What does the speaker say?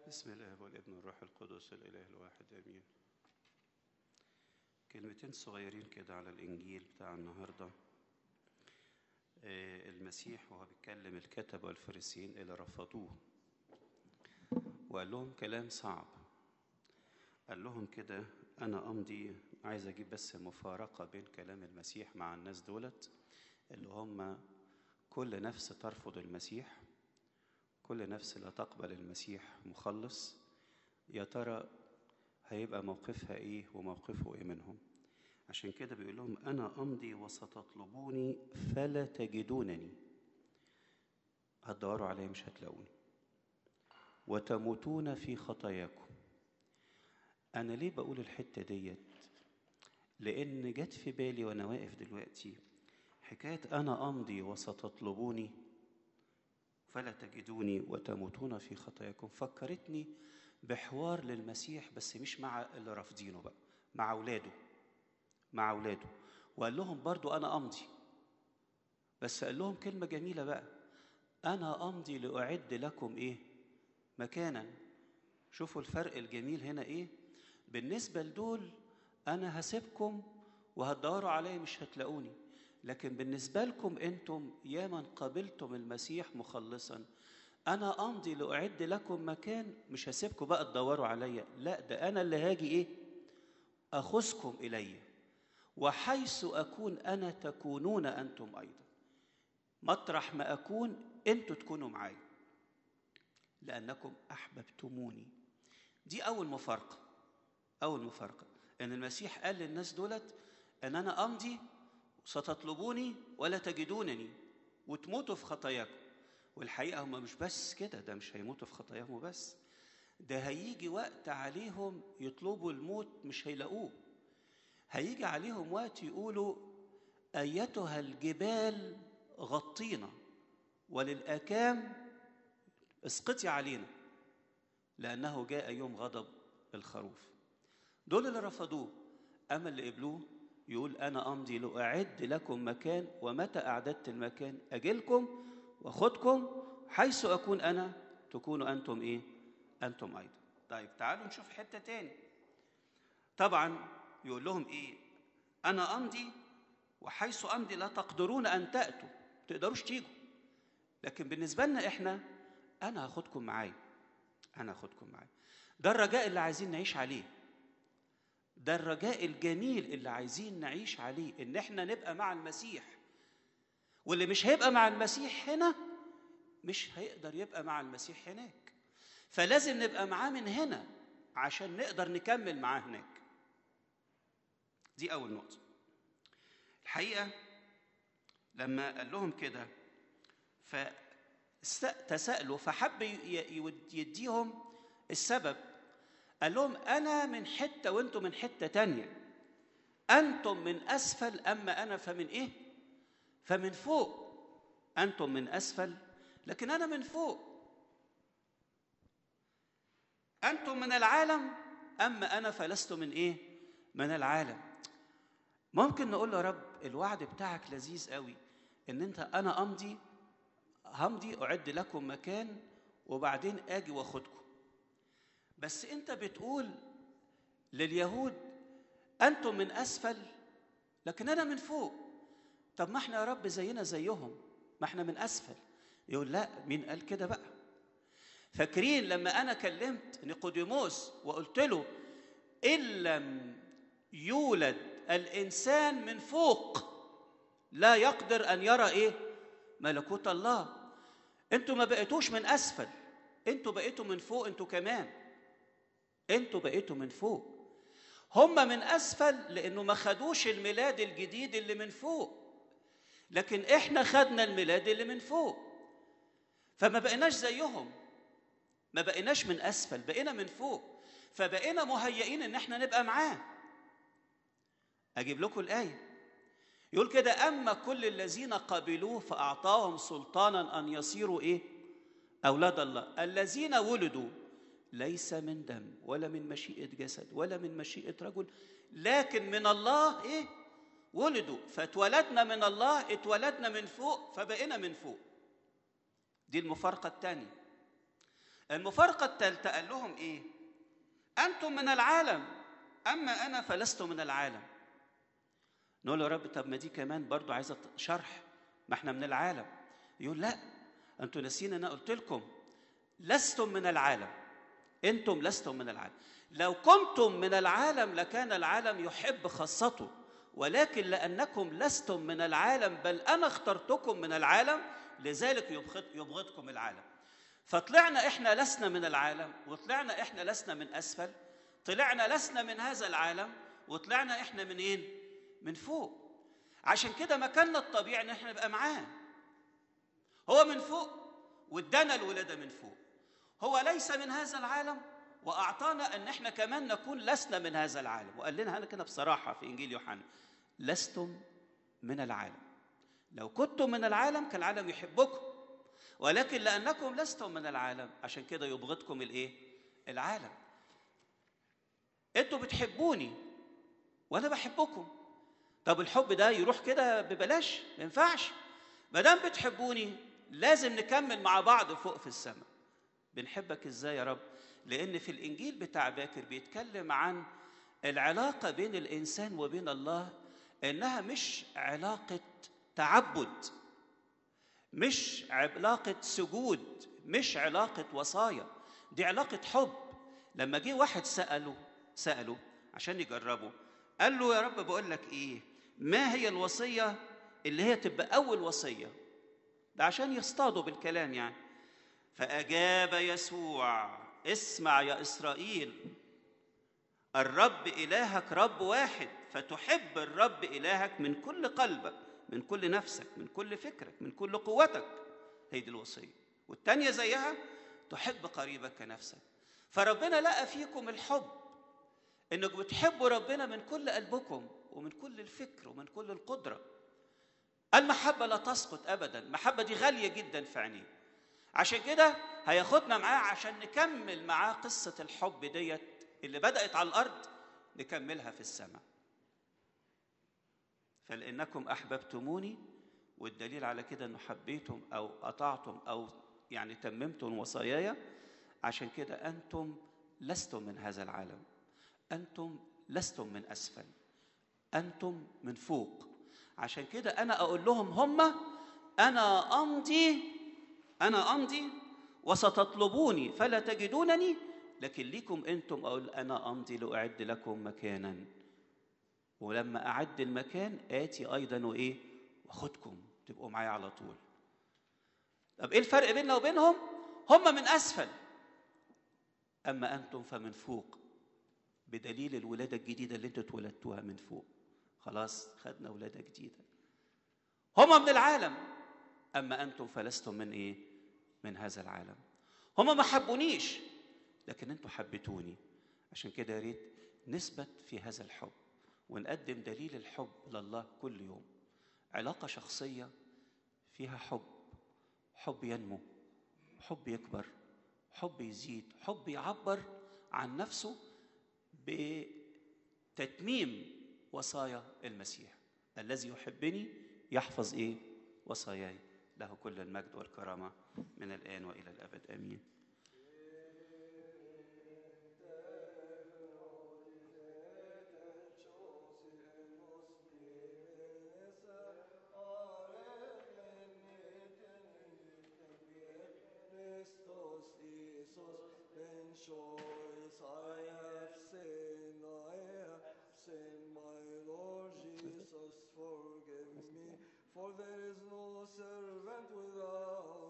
بسم الله والابن والروح القدس الاله الواحد امين كلمتين صغيرين كده على الانجيل بتاع النهارده آه، المسيح وهو بيتكلم الكتبه والفريسيين اللي رفضوه وقال لهم كلام صعب قال لهم كده انا امضي عايز اجيب بس مفارقه بين كلام المسيح مع الناس دولت اللي هم كل نفس ترفض المسيح كل نفس لا تقبل المسيح مخلص يا ترى هيبقى موقفها ايه وموقفه ايه منهم عشان كده بيقول لهم انا امضي وستطلبوني فلا تجدونني هتدوروا عليا مش هتلاقوني وتموتون في خطاياكم انا ليه بقول الحته ديت لان جت في بالي وانا واقف دلوقتي حكايه انا امضي وستطلبوني فلا تجدوني وتموتون في خطاياكم فكرتني بحوار للمسيح بس مش مع اللي رافضينه بقى مع اولاده مع اولاده وقال لهم برضو انا امضي بس قال لهم كلمه جميله بقى انا امضي لاعد لكم ايه مكانا شوفوا الفرق الجميل هنا ايه بالنسبه لدول انا هسيبكم وهتدوروا عليا مش هتلاقوني لكن بالنسبه لكم انتم يا من قبلتم المسيح مخلصا انا امضي لاعد لكم مكان مش هسيبكم بقى تدوروا عليا لا ده انا اللي هاجي ايه اخذكم الي وحيث اكون انا تكونون انتم ايضا مطرح ما اكون انتوا تكونوا معايا لانكم احببتموني دي اول مفارقه اول مفارقه ان المسيح قال للناس دولت ان انا امضي ستطلبوني ولا تجدونني وتموتوا في خطاياكم والحقيقه هم مش بس كده ده مش هيموتوا في خطاياهم بس ده هيجي وقت عليهم يطلبوا الموت مش هيلاقوه هيجي عليهم وقت يقولوا ايتها الجبال غطينا وللاكام اسقطي علينا لانه جاء يوم غضب الخروف دول اللي رفضوه اما اللي قبلوه يقول انا امضي لاعد لكم مكان ومتى اعددت المكان اجلكم واخدكم حيث اكون انا تكونوا انتم ايه انتم ايضا طيب تعالوا نشوف حته تاني طبعا يقول لهم ايه انا امضي وحيث امضي لا تقدرون ان تاتوا ما تقدروش تيجوا لكن بالنسبه لنا احنا انا هاخدكم معايا انا هاخدكم معايا ده الرجاء اللي عايزين نعيش عليه ده الرجاء الجميل اللي عايزين نعيش عليه ان احنا نبقى مع المسيح واللي مش هيبقى مع المسيح هنا مش هيقدر يبقى مع المسيح هناك فلازم نبقى معاه من هنا عشان نقدر نكمل معاه هناك دي اول نقطه الحقيقه لما قال لهم كده فتساءلوا فحب يديهم السبب قال لهم أنا من حتة وأنتم من حتة تانية أنتم من أسفل أما أنا فمن إيه؟ فمن فوق أنتم من أسفل لكن أنا من فوق أنتم من العالم أما أنا فلست من إيه؟ من العالم ممكن نقول له يا رب الوعد بتاعك لذيذ قوي إن أنت أنا أمضي همضي أعد لكم مكان وبعدين آجي وأخدكم بس انت بتقول لليهود انتم من اسفل لكن انا من فوق طب ما احنا يا رب زينا زيهم ما احنا من اسفل يقول لا مين قال كده بقى فاكرين لما انا كلمت نيقوديموس وقلت له ان لم يولد الانسان من فوق لا يقدر ان يرى ايه ملكوت الله انتوا ما بقيتوش من اسفل انتوا بقيتوا من فوق انتوا كمان انتوا بقيتوا من فوق هم من اسفل لانه ما خدوش الميلاد الجديد اللي من فوق لكن احنا خدنا الميلاد اللي من فوق فما بقيناش زيهم ما بقيناش من اسفل بقينا من فوق فبقينا مهيئين ان احنا نبقى معاه اجيب لكم الايه يقول كده اما كل الذين قبلوه فاعطاهم سلطانا ان يصيروا ايه اولاد الله الذين ولدوا ليس من دم ولا من مشيئة جسد ولا من مشيئة رجل لكن من الله إيه؟ ولدوا فاتولدنا من الله اتولدنا من فوق فبقينا من فوق دي المفارقة الثانية المفارقة الثالثة قال لهم إيه؟ أنتم من العالم أما أنا فلست من العالم نقول له يا رب طب ما دي كمان برضو عايزة شرح ما احنا من العالم يقول لا أنتم ناسين أنا قلت لكم لستم من العالم أنتم لستم من العالم لو كنتم من العالم لكان العالم يحب خاصته ولكن لأنكم لستم من العالم بل أنا اخترتكم من العالم لذلك يبغض يبغضكم العالم فطلعنا احنا لسنا من العالم وطلعنا احنا لسنا من اسفل طلعنا لسنا من هذا العالم وطلعنا احنا من ايه من فوق عشان كده مكاننا الطبيعي ان احنا نبقى معاه هو من فوق وادانا الولاده من فوق هو ليس من هذا العالم واعطانا ان احنا كمان نكون لسنا من هذا العالم وقال لنا هنا كده بصراحه في انجيل يوحنا لستم من العالم لو كنتم من العالم كان العالم يحبكم ولكن لانكم لستم من العالم عشان كده يبغضكم الايه العالم انتوا بتحبوني وانا بحبكم طب الحب ده يروح كده ببلاش ما ينفعش ما دام بتحبوني لازم نكمل مع بعض فوق في السماء بنحبك ازاي يا رب لان في الانجيل بتاع باكر بيتكلم عن العلاقه بين الانسان وبين الله انها مش علاقه تعبد مش علاقه سجود مش علاقه وصايا دي علاقه حب لما جه واحد ساله ساله عشان يجربه قال له يا رب بقول لك ايه ما هي الوصيه اللي هي تبقى اول وصيه ده عشان يصطادوا بالكلام يعني فاجاب يسوع اسمع يا اسرائيل الرب الهك رب واحد فتحب الرب الهك من كل قلبك من كل نفسك من كل فكرك من كل قوتك هي دي الوصيه والتانيه زيها تحب قريبك كنفسك فربنا لقى فيكم الحب انكم بتحبوا ربنا من كل قلبكم ومن كل الفكر ومن كل القدره المحبه لا تسقط ابدا المحبه دي غاليه جدا في عينيه عشان كده هياخدنا معاه عشان نكمل معاه قصه الحب ديت اللي بدات على الارض نكملها في السماء فلانكم احببتموني والدليل على كده انه حبيتم او اطعتم او يعني تممتم وصاياي عشان كده انتم لستم من هذا العالم انتم لستم من اسفل انتم من فوق عشان كده انا اقول لهم هم انا امضي انا امضي وستطلبوني فلا تجدونني لكن ليكم انتم اقول انا امضي لاعد لكم مكانا ولما اعد المكان اتي ايضا وايه واخدكم تبقوا معايا على طول طب ايه الفرق بيننا وبينهم هم من اسفل اما انتم فمن فوق بدليل الولاده الجديده اللي انتوا اتولدتوها من فوق خلاص خدنا ولاده جديده هم من العالم اما انتم فلستم من ايه من هذا العالم هم ما حبونيش لكن انتوا حبيتوني عشان كده يا ريت نثبت في هذا الحب ونقدم دليل الحب لله كل يوم علاقه شخصيه فيها حب حب ينمو حب يكبر حب يزيد حب يعبر عن نفسه بتتميم وصايا المسيح الذي يحبني يحفظ ايه وصاياي له كل المجد والكرامه من الان والى الابد امين choice I have sinned, I have sinned, my Lord Jesus, forgive me, for there is no servant without